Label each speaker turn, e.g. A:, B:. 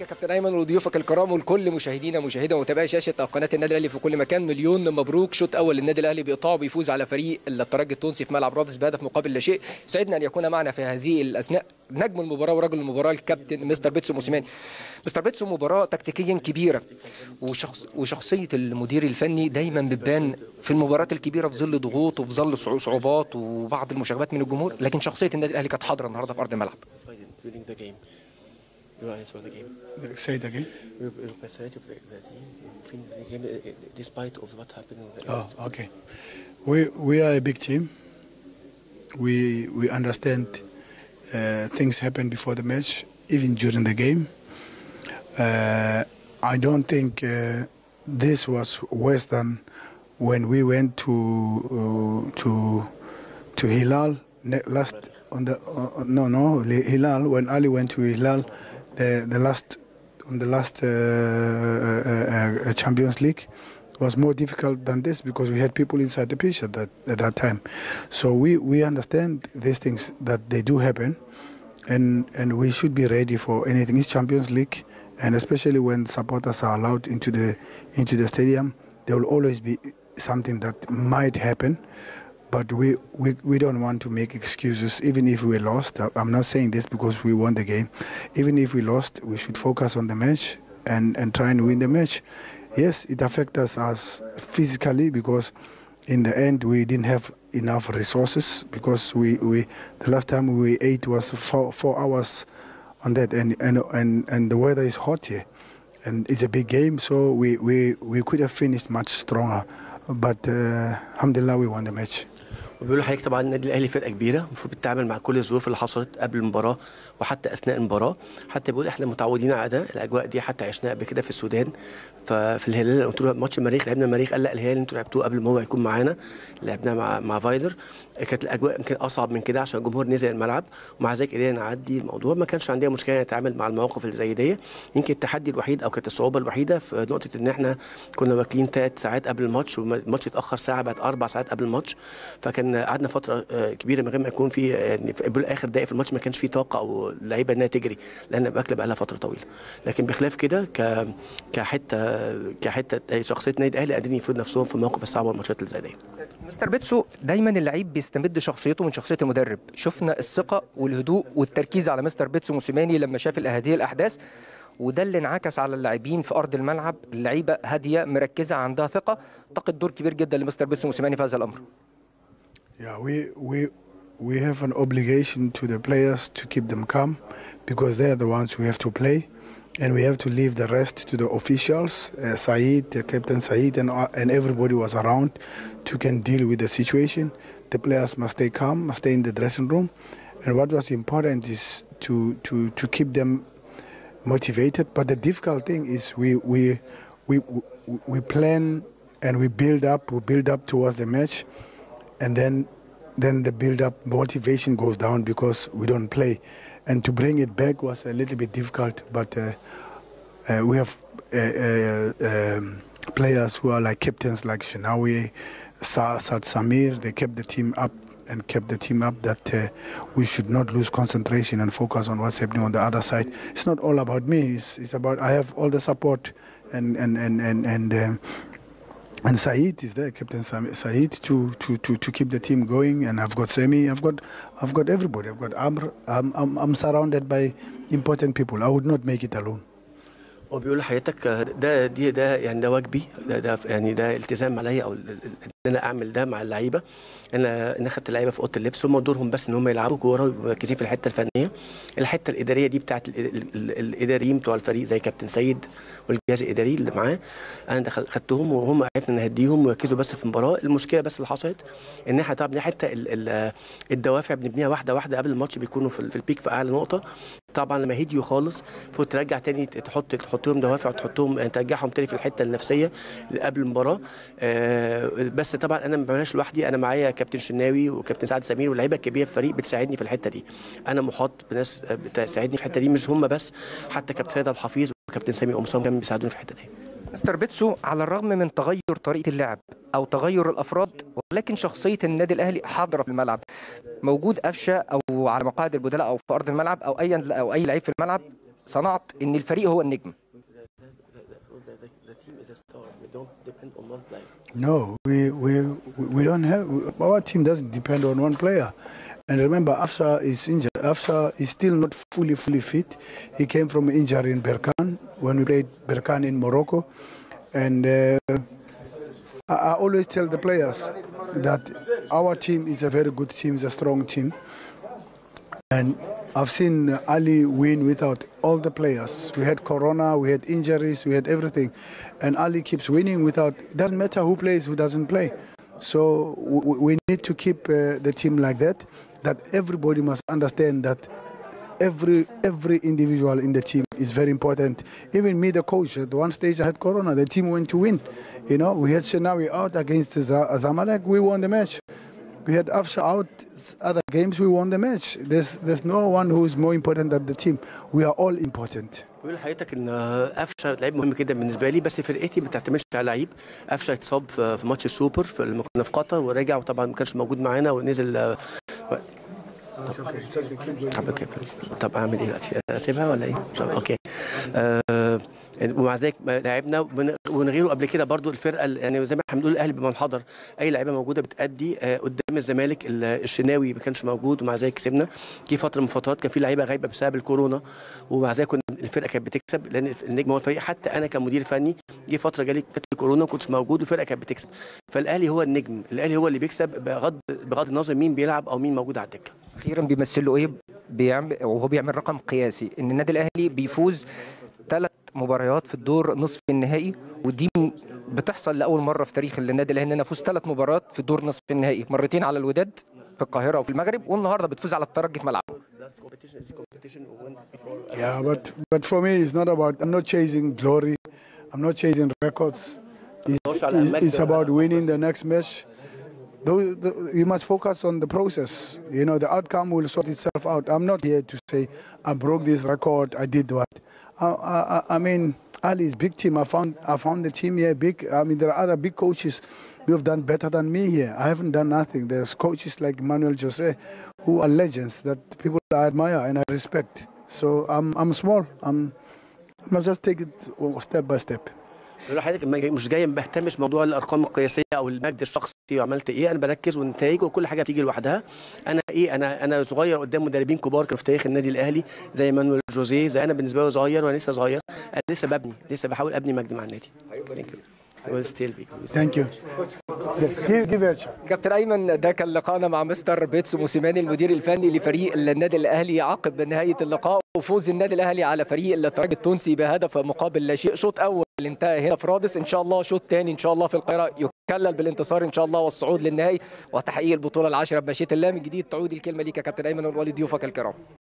A: يا كابتن ايمن وضيوفك الكرام ولكل مشاهدينا مشاهدة ومتابعي شاشه قناه النادي الاهلي في كل مكان مليون مبروك شوط اول للنادي الاهلي بايقاع بيفوز على فريق الترجي التونسي في ملعب رادس بهدف مقابل لا شيء سعدنا ان يكون معنا في هذه الاثناء نجم المباراه ورجل المباراه الكابتن مستر بيتسو موسيماني مستر بيتسو مباراه تكتيكيا كبيره وشخص وشخصيه المدير الفني دايما بتبان في المباريات الكبيره في ظل ضغوط وفي ظل صعوبات وبعض المشاغبات من الجمهور لكن شخصيه النادي الاهلي كانت حاضره النهارده في ارض الملعب
B: winning the game. You answer the game.
C: Say it again.
B: We we percentage of the, the team, finish the game uh, uh, despite of what happened in the
C: Oh, okay. We we are a big team. We we understand uh, things happen before the match, even during the game. Uh, I don't think uh, this was worse than when we went to uh, to to Hilal ne- last on the uh, no no Hilal when Ali went to Hilal the the last on the last uh, uh, uh, Champions League was more difficult than this because we had people inside the pitch at that at that time. So we, we understand these things that they do happen, and and we should be ready for anything. It's Champions League, and especially when supporters are allowed into the into the stadium, there will always be something that might happen. But we, we, we don't want to make excuses, even if we lost. I- I'm not saying this because we won the game. Even if we lost, we should focus on the match and, and try and win the match. Yes, it affects us physically because in the end we didn't have enough resources because we, we the last time we ate was four, four hours on that and, and, and, and the weather is hot here and it's a big game so we, we, we could have finished much stronger but uh, alhamdulillah we won the match
B: وبيقولوا لحضرتك طبعا النادي الاهلي فرقه كبيره المفروض بتتعامل مع كل الظروف اللي حصلت قبل المباراه وحتى اثناء المباراه حتى بيقول احنا متعودين على ده الاجواء دي حتى عشناها قبل كده في السودان ففي الهلال قلت له ماتش المريخ لعبنا المريخ قال لا الهلال انتوا لعبتوه قبل ما هو يكون معانا لعبناه مع مع فايدر كانت الاجواء يمكن اصعب من كده عشان الجمهور نزل الملعب ومع ذلك قدرنا نعدي الموضوع ما كانش عندنا مشكله نتعامل مع المواقف اللي زي دي يمكن التحدي الوحيد او كانت الصعوبه الوحيده في نقطه ان احنا كنا واكلين ثلاث ساعات قبل الماتش والماتش اتاخر ساعه بقت اربع ساعات قبل الماتش فكان قعدنا فتره آه، كبيره من غير ما يكون في يعني في قبل اخر دقائق في الماتش ما كانش في طاقه او اللعيبه انها تجري لان باكله بقى لها فتره طويله لكن بخلاف كده ك كحته كحته شخصيه النادي الاهلي قادرين يفرضوا نفسهم في المواقف الصعبه والماتشات اللي زي دي
A: مستر بيتسو دايما اللعيب بيستمد شخصيته من شخصيه المدرب شفنا الثقه والهدوء والتركيز على مستر بيتسو موسيماني لما شاف هذه الاحداث وده اللي انعكس على اللاعبين في ارض الملعب اللعيبه هاديه مركزه عندها ثقه اعتقد دور كبير جدا لمستر بيتسو موسيماني في هذا الامر
C: Yeah, we we we have an obligation to the players to keep them calm because they are the ones who have to play, and we have to leave the rest to the officials. Uh, Saeed, uh, Captain Saeed, and uh, and everybody was around to can deal with the situation. The players must stay calm, must stay in the dressing room, and what was important is to to to keep them motivated. But the difficult thing is we we we we, we plan and we build up, we build up towards the match and then then the build up motivation goes down because we don't play and to bring it back was a little bit difficult but uh, uh, we have uh, uh, um, players who are like captains like Shinawi Sa- Sad Samir they kept the team up and kept the team up that uh, we should not lose concentration and focus on what's happening on the other side it's not all about me it's, it's about I have all the support and and and and, and um, and Saeed is there, Captain Sam- Saeed, to, to, to, to keep the team going. And I've got Semi, I've got I've got everybody. I've got Amr. I'm, I'm, I'm surrounded by important people. I would not make it alone.
B: هو بيقول لحضرتك ده دي ده يعني ده واجبي ده, ده يعني ده التزام عليا او ال- ال- ان انا اعمل ده مع اللعيبه انا انا خدت اللعيبه في اوضه اللبس هم دورهم بس ان هم يلعبوا كوره ويبقوا مركزين في الحته الفنيه الحته الاداريه دي بتاعت ال- ال- ال- الاداريين بتوع الفريق زي كابتن سيد والجهاز الاداري اللي معاه انا دخل خدتهم وهم عرفنا نهديهم ويركزوا بس في المباراه المشكله بس اللي حصلت ان احنا طبعا حته ال- ال- الدوافع بنبنيها واحده واحده قبل الماتش بيكونوا في ال- في البيك في اعلى نقطه طبعا لما هديوا خالص المفروض ترجع تاني تحط تحطهم دوافع تحطهم يعني ترجعهم تاني في الحته النفسيه اللي قبل المباراه آه، بس طبعا انا ما بعملهاش لوحدي انا معايا كابتن شناوي وكابتن سعد سمير واللعيبه الكبيره في الفريق بتساعدني في الحته دي انا محاط بناس آه، بتساعدني في الحته دي مش هم بس حتى كابتن سيد عبد الحفيظ وكابتن سامي قمصان كانوا بيساعدوني في الحته دي
A: مستر بيتسو على الرغم من تغير طريقه اللعب او تغير الافراد ولكن شخصيه النادي الاهلي حاضره في الملعب موجود قفشه او على مقاعد البدلاء او في ارض الملعب او اي او اي لعيب في الملعب صنعت ان الفريق هو النجم
C: No, we, we, we don't have, our team doesn't depend on one player. And remember, Afsha is injured. Afsha is still not fully, fully fit. He came from injury in Berkan when we played Berkan in Morocco. And uh, I, I always tell the players that our team is a very good team, it's a strong team. And I've seen Ali win without all the players. We had Corona, we had injuries, we had everything. And Ali keeps winning without, it doesn't matter who plays, who doesn't play. So we, we need to keep uh, the team like that, that everybody must understand that every every individual in the team is very important. Even me, the coach, at one stage I had Corona, the team went to win. You know, we had Shenawi out against Z- Zamalek, we won the match. We had Afsha out other games, we won the match. There's there's no one who is more important than the team. We are all important.
B: بقول لحضرتك ان قفشه لعيب مهم جدا بالنسبه لي بس فرقتي ما بتعتمدش على لعيب قفشه اتصاب في في ماتش السوبر في لما كنا في قطر ورجع وطبعا ما كانش موجود معانا ونزل آه، و- طب اوكي طب اعمل ايه دلوقتي اسيبها ولا ايه؟ طب اوكي آه ومع ذلك لعبنا ومن ومن غيره قبل كده برضو الفرقه ال- يعني زي ما احنا بنقول الاهلي بمنحدر اي لعيبه موجوده بتادي آه قدام الزمالك ال- الشناوي ما كانش موجود ومع ذلك كسبنا في فتره من فترات كان في لعيبه غايبه بسبب الكورونا ومع ذلك كنا الفرقه كانت بتكسب لان النجم هو الفريق حتى انا كمدير فني جه فتره جالي كانت الكورونا ما كنتش موجود والفرقه كانت بتكسب فالاهلي هو النجم الاهلي هو اللي بيكسب بغض بغض النظر مين بيلعب او مين موجود على الدكه
A: اخيرا بيمثل له ايه بيعمل وهو بيعمل رقم قياسي ان النادي الاهلي بيفوز ثلاث مباريات في الدور نصف النهائي ودي م- بتحصل لاول مره في تاريخ النادي الاهلي اننا نفوز ثلاث مباريات في الدور نصف النهائي مرتين على الوداد في القاهره وفي المغرب والنهارده بتفوز على الترجي في ملعبه
C: Yeah, but but for me, it's not about. I'm not chasing glory. I'm not chasing records. It's, it's, it's about winning the next match. Those, the, you must focus on the process. You know, the outcome will sort itself out. I'm not here to say I broke this record. I did what. I, I, I- I mean, Ali is big team. I found I found the team here big. I mean, there are other big coaches who have done better than me here. I haven't done nothing. There's coaches like Manuel Jose, who are legends that people I admire and I respect. So I'm I'm small. I'm I must just take it step by step.
B: بقول لحضرتك ما جاي- مش جاي ما بهتمش موضوع الارقام القياسيه او المجد الشخصي وعملت ايه انا بركز والنتائج وكل حاجه بتيجي لوحدها انا ايه انا انا صغير قدام مدربين كبار كانوا في تاريخ النادي الاهلي زي مانويل جوزيه زي انا بالنسبه لي صغير وانا لسه صغير انا لسه ببني لسه بحاول ابني مجد مع النادي Thank you. I will still be.
C: Thank you. Yeah, give, give it a shot.
A: كابتن ايمن ده كان لقاءنا مع مستر بيتسو موسيماني المدير الفني لفريق النادي الاهلي عقب نهايه اللقاء وفوز النادي الاهلي على فريق الترجي التونسي بهدف مقابل لا شيء شوط اول انتهى هنا في رادس ان شاء الله شوط ثاني ان شاء الله في القاهره يكلل بالانتصار ان شاء الله والصعود للنهائي وتحقيق البطوله العاشره بمشيئه الله من جديد تعود الكلمه ليك يا كابتن ايمن ولضيوفك الكرام